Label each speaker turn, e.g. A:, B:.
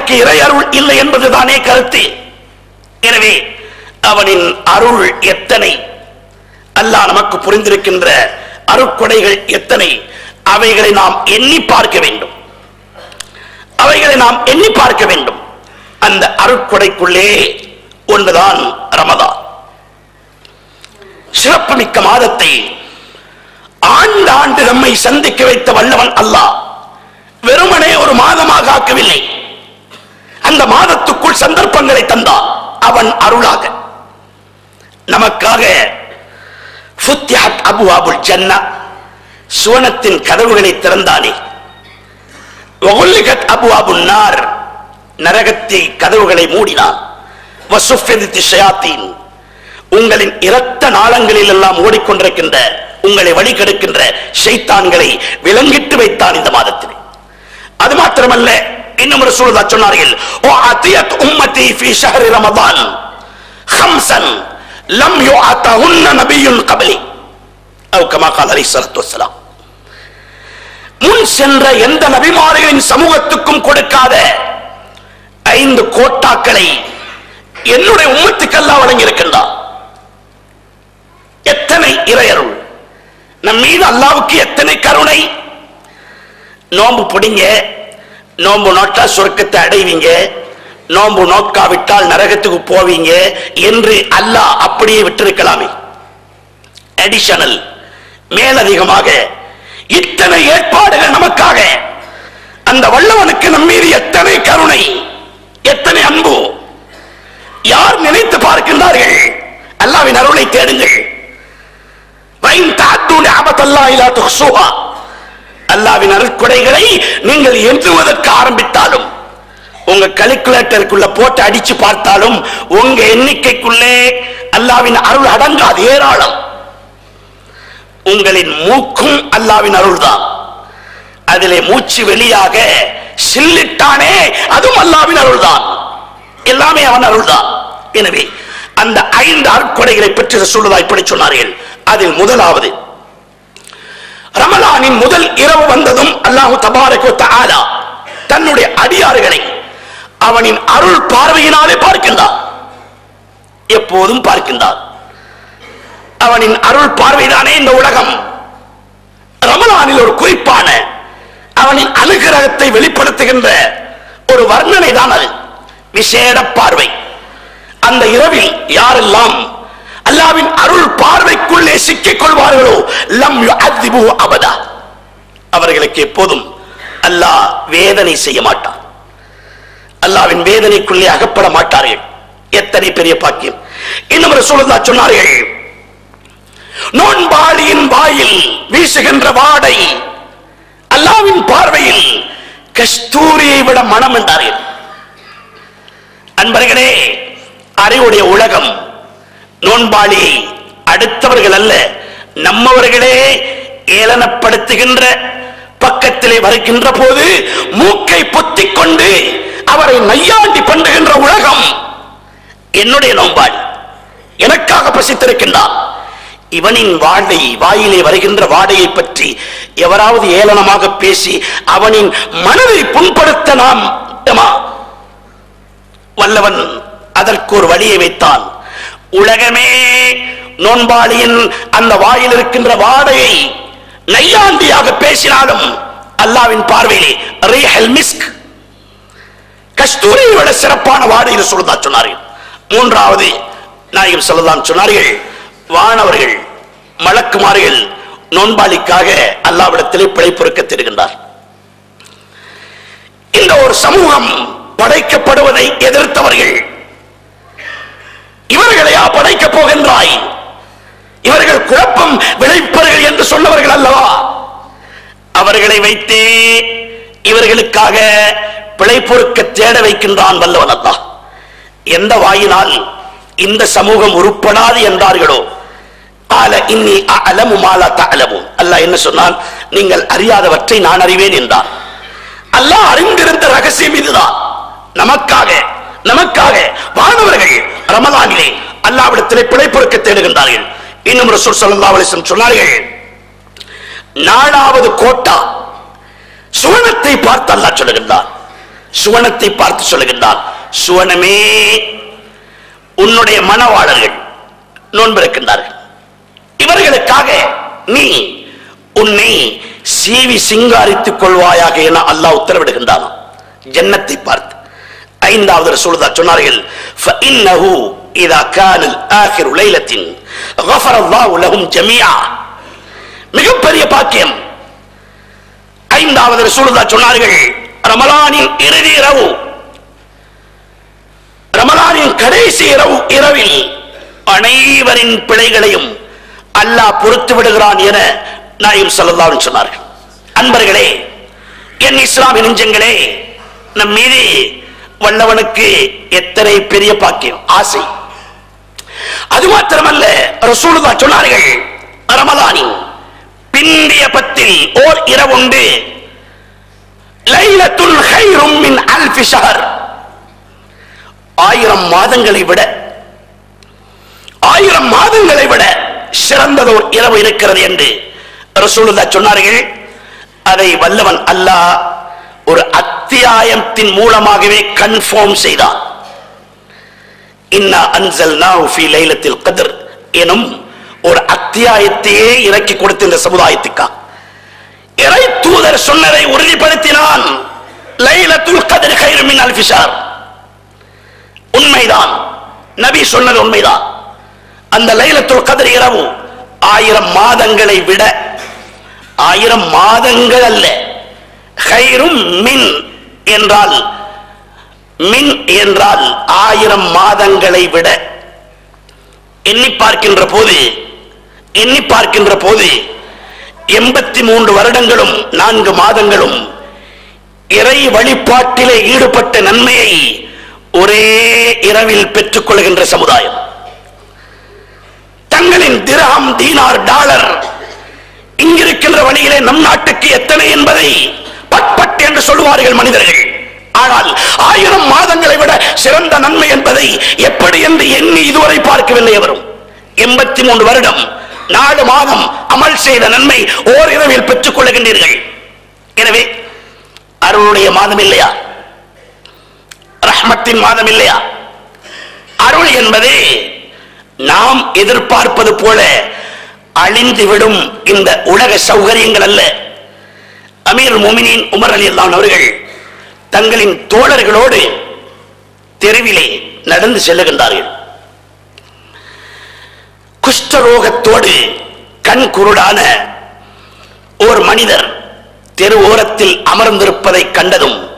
A: அவனுக்கு இறை அருள் இல்லை என்பதுதானே கருத்து எனவே அவனின் அருள் எத்தனை அல்லாஹ் நமக்கு புரிந்திருக்கின்ற அருட்கொடைகள் எத்தனை அவைகளை நாம் எண்ணி பார்க்க வேண்டும் அவைகளை நாம் எண்ணி பார்க்க வேண்டும் அந்த அருட்கொடைக்குள்ளே ஒன்றுதான் ரமதான் சிறப்புமிக்க மாதத்தை ஆண்டாண்டு நம்மை சந்திக்க வைத்த வல்லவன் அல்லாஹ் வெறுமனே ஒரு மாதமாக ஆக்கவில்லை அந்த மாதத்துக்குள் சந்தர்ப்பங்களை தந்தான் அவன் அருளாக நமக்காக ஃபுத்திஹத் அபுவாபுல் ஜன்னா சுவனத்தின் கதவுகளை திறந்தானே வகுல்லிகத் அபுவாபுன் நார் நரகத்தை கதவுகளை மூடினான் வசுஃபிதித் ஷயாத்தீன் உங்களின் இரத்த நாளங்களில் எல்லாம் ஓடிக்கொண்டிருக்கின்ற உங்களை வழிகெடுக்கின்ற ஷைத்தான்களை விலங்கிட்டு வைத்தான் இந்த மாதத்திலே அது மாத்திரமல்ல இன்னும் ஒரு சூழலா சொன்னார்கள் ஓ அத்தியத் உம்மதி ஃபி ஷஹரி ரமதான் خمسا لم يعطهن نبي قبلي او كما قال عليه الصلاه والسلام முன் சென்ற எந்த நபிமார்களின் சமூகத்துக்கும் கொடுக்காத ஐந்து கோட்டாக்களை என்னுடைய உம்மத்துக்கெல்லாம் வழங்கியிருக்கின்றார் எத்தனை இறையருள் நம் மீது அல்லாவுக்கு எத்தனை கருணை நோன்பு பிடிங்க நோன்பு நோட்டா சொர்க்கத்தை அடைவீங்க நோன்பு நோக்காவிட்டால் நரகத்துக்கு போவீங்க என்று அல்லாஹ் அப்படியே விட்டிருக்கலாமே அடிஷனல் மேலதிகமாக இத்தனை ஏற்பாடுகள் நமக்காக அந்த வல்லவனுக்கு நம் மீது எத்தனை கருணை எத்தனை அன்பு யார் நினைத்து பார்க்கின்றார்கள் அல்லாவின் அருளை தேடுங்கள் வைன் தாத்து நிஅமத்தல்லாஹ் லா துஹ்ஸுஹா அல்லாவின் அருட்கொடைகளை நீங்கள் எண்ணுவதற்கு ஆரம்பித்தாலும் உங்க கலிக்குலேட்டருக்குள்ள போட்டு அடிச்சு பார்த்தாலும் உங்க எண்ணிக்கைக்குள்ளே அல்லாவின் அருள் அடங்காது ஏராளம் உங்களின் மூக்கும் அல்லாவின் அருள்தான் அதிலே மூச்சு வெளியாக சில்லிட்டானே அதுவும் அல்லாவின் அருள்தான் எல்லாமே அவன் அருள்தான் எனவே அந்த ஐந்து அருட்கொடைகளை பற்றி சொல்லுதா இப்படி சொன்னார்கள் அதில் முதலாவது ரமலானின் முதல் இரவு வந்ததும் அல்லாஹு தபாரக்கு தஆலா தன்னுடைய அடியார்களை அவனின் அருள் பார்வையினாலே பார்க்கின்றார் எப்போதும் பார்க்கின்றார் அவனின் அருள் பார்வைதானே இந்த உலகம் ரமலானில் ஒரு குறிப்பான அவனின் அனுகிரகத்தை வெளிப்படுத்துகின்ற ஒரு வர்ணனை தான் அது விசேட பார்வை அந்த இரவில் யாரெல்லாம் அல்லாவின் அருள் பார்வைக்குள்ளே சிக்கிக் கொள்வார்களோ லம் யுஅத்திபு அபதா அவர்களுக்கு எப்போதும் அல்லாஹ் வேதனை செய்ய மாட்டான் அல்லாவின் வேதனைக்குள்ளே அகப்பட மாட்டார்கள் எத்தனை பெரிய பாக்கியம் இன்னும் ரசூலுல்லாஹ் சொன்னார்கள் நோன்பாளியின் வாயில் வீசுகின்ற வாடை அல்லாவின் பார்வையில் கஸ்தூரியை விட மனம் என்றார்கள் அன்பர்களே அறிவுடைய உலகம் நோன்பாளியை அடுத்தவர்கள் அல்ல நம்மவர்களே ஏளனப்படுத்துகின்ற பக்கத்திலே வருகின்ற போது மூக்கை பொத்திக் கொண்டு அவரை நையாண்டி பண்ணுகின்ற உலகம் என்னுடைய நோன்பாளி எனக்காக பசித்திருக்கின்றான் இவனின் வாடை வாயிலே வருகின்ற வாடையை பற்றி எவராவது ஏளனமாக பேசி அவனின் மனதை புண்படுத்த நாம் ஏமா? வல்லவன் அதற்கு ஒரு வழியை வைத்தான் உலகமே நோன்பாளியின் அந்த வாயில் இருக்கின்ற வாடையை நையாண்டியாக பேசினாலும் அல்லாவின் பார்வையிலே ரீஹல் மிஸ்க் கஸ்தூரியை விட சிறப்பான வாடை என்று சொல்லுதா சொன்னார்கள் மூன்றாவது நாயகம் சொல்லதான் சொன்னார்கள் வானவர்கள் மலக்குமார்கள் நோன்பாளிக்காக அல்லாவிடத்திலே பிழைப்பொருக்க தெரிகின்றார் இந்த ஒரு சமூகம் படைக்கப்படுவதை எதிர்த்தவர்கள் இவர்களையா படைக்கப் போகின்றாய் இவர்கள் குழப்பம் விளைப்பவர்கள் என்று சொன்னவர்கள் அல்லவா அவர்களை வைத்தே இவர்களுக்காக பிழை பொறுக்க தேட வைக்கின்றான் வல்லவன் அல்லாஹ் எந்த வாயினால் இந்த சமூகம் உருப்படாது என்றார்களோ ஆல இன்னி அலமு மாலா தலமு அல்லாஹ் என்ன சொன்னான் நீங்கள் அறியாதவற்றை நான் அறிவேன் என்றான் அல்லாஹ் அறிந்திருந்த ரகசியம் இதுதான் நமக்காக நமக்காக வானவர்கள் ரமலானிலே அல்லாவிடத்திலே பிழைப்பொருக்க தேடுகின்றார்கள் இன்னும் ரசூல் ஸல்லல்லாஹு அலைஹி வஸல்லம் சொன்னார்கள் நாலாவது கோட்டா சுவனத்தை பார்த்து அல்லாஹ் சொல்லுகின்றார் சுவனத்தை பார்த்து சொல்லுகின்றான் சுவனமே உன்னுடைய மனவாளர்கள் நோன்பிருக்கின்றார்கள் இவர்களுக்காக நீ உன்னை சீவி சிங்காரித்துக் கொள்வாயாக என அல்லாஹ் உத்தரவிடுகின்றான் ஜன்னத்தை பார்த்து ஐந்தாவது ரசூலுதா சொன்னார்கள் فإنه إذا كان الآخر ليلة غفر الله لهم جميعا மிகப்பெரிய பாக்கியம் ஐந்தாவது ரசூலுதா சொன்னார்கள் ரமலானின் இறுதி இரவு ரமலானின் கடைசி இரவு இரவில் அனைவரின் பிழைகளையும் அல்லாஹ் பொறுத்து விடுகிறான் என நாயும் சொல்லலாம் சொன்னார்கள் அன்பர்களே என் இஸ்லாமிய நெஞ்சங்களே நம் மீது வல்லவனுக்கு எத்தனை பெரிய பாக்கியம் ஆசை அது மாத்திரமல்ல ரசூலுதா சொன்னார்கள் ரமலானின் பிந்திய பத்தில் ஓர் இரவுண்டு லைலத்துல் ஹைரும் மின் அல்ஃபி ஷஹர் ஆயிரம் மாதங்களை விட ஆயிரம் மாதங்களை விட சிறந்ததோர் இரவு இருக்கிறது என்று ரசூலுல்லா சொன்னார்கள் அதை வல்லவன் அல்லாஹ் ஒரு அத்தியாயத்தின் மூலமாகவே கன்ஃபார்ம் செய்தான் இன்னா அன்சல்னாஹு ஃபீ லைலத்தில் கத்ர் எனும் ஒரு அத்தியாயத்தையே இறக்கி கொடுத்த இந்த சமுதாயத்துக்கா இறை தூதர் சொன்னதை உறுதிப்படுத்தினான் லைலத்துல் கத்ர் கைரு மின் அல்ஃபி ஷஹர் உண்மைதான் நபி சொன்னது உண்மைதான் அந்த லைலத்துல் கதிர் இரவு ஆயிரம் மாதங்களை விட ஆயிரம் மாதங்கள் அல்ல ஹைரும் மின் என்றால் மின் என்றால் ஆயிரம் மாதங்களை விட எண்ணி பார்க்கின்ற போது எண்ணி பார்க்கின்ற போது எண்பத்தி மூன்று வருடங்களும் நான்கு மாதங்களும் இறை வழிபாட்டிலே ஈடுபட்ட நன்மையை ஒரே இரவில் பெற்றுக் கொள்கின்ற சமுதாயம் தங்களின் திரகம் தீனார் டாலர் இங்கிருக்கின்ற வழியிலே நம் நாட்டுக்கு எத்தனை என்பதை பட் பட் என்று சொல்லுவார்கள் மனிதர்கள் ஆனால் ஆயிரம் மாதங்களை விட சிறந்த நன்மை என்பதை எப்படி என்று எண்ணி இதுவரை பார்க்கவில்லை அவரும் எண்பத்தி மூன்று வருடம் நாலு மாதம் அமல் செய்த நன்மை ஓரிரவில் பெற்றுக் கொள்கின்றீர்கள் எனவே அருளுடைய மாதம் இல்லையா ரஹ்மத்தின் மாதம் இல்லையா அருள் என்பதே நாம் எதிர்பார்ப்பது போல அழிந்துவிடும் இந்த உலக சௌகரியங்கள் அல்ல அமீர் மோமினின் உமர் அலி அல்லான் அவர்கள் தங்களின் தோழர்களோடு தெருவிலே நடந்து செல்லுகின்றார்கள் குஷ்டரோகத்தோடு கண் குருடான ஓர் மனிதர் தெரு ஓரத்தில் அமர்ந்திருப்பதை கண்டதும்